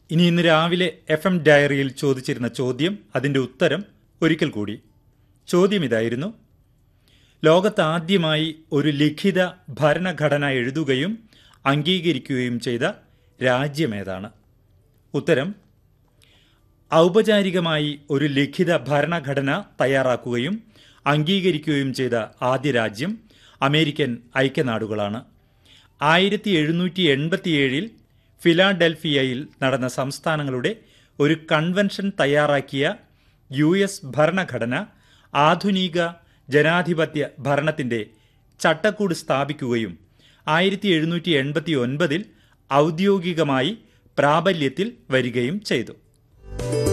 ഇനി ഇന്ന് രാവിലെ എഫ് എം ഡയറിയിൽ ചോദിച്ചിരുന്ന ചോദ്യം അതിന്റെ ഉത്തരം ഒരിക്കൽ കൂടി ചോദ്യം ഇതായിരുന്നു ലോകത്ത് ആദ്യമായി ഒരു ലിഖിത ഭരണഘടന എഴുതുകയും അംഗീകരിക്കുകയും ചെയ്ത രാജ്യമേതാണ് ഉത്തരം ഔപചാരികമായി ഒരു ലിഖിത ഭരണഘടന തയ്യാറാക്കുകയും അംഗീകരിക്കുകയും ചെയ്ത ആദ്യ രാജ്യം അമേരിക്കൻ ഐക്യനാടുകളാണ് ആയിരത്തി എഴുന്നൂറ്റി എൺപത്തിയേഴിൽ ഫിലാഡൽഫിയയിൽ നടന്ന സംസ്ഥാനങ്ങളുടെ ഒരു കൺവെൻഷൻ തയ്യാറാക്കിയ യു എസ് ഭരണഘടന ആധുനിക ജനാധിപത്യ ഭരണത്തിന്റെ ചട്ടക്കൂട് സ്ഥാപിക്കുകയും ആയിരത്തി എഴുന്നൂറ്റി എൺപത്തി ഒൻപതിൽ ഔദ്യോഗികമായി പ്രാബല്യത്തിൽ വരികയും ചെയ്തു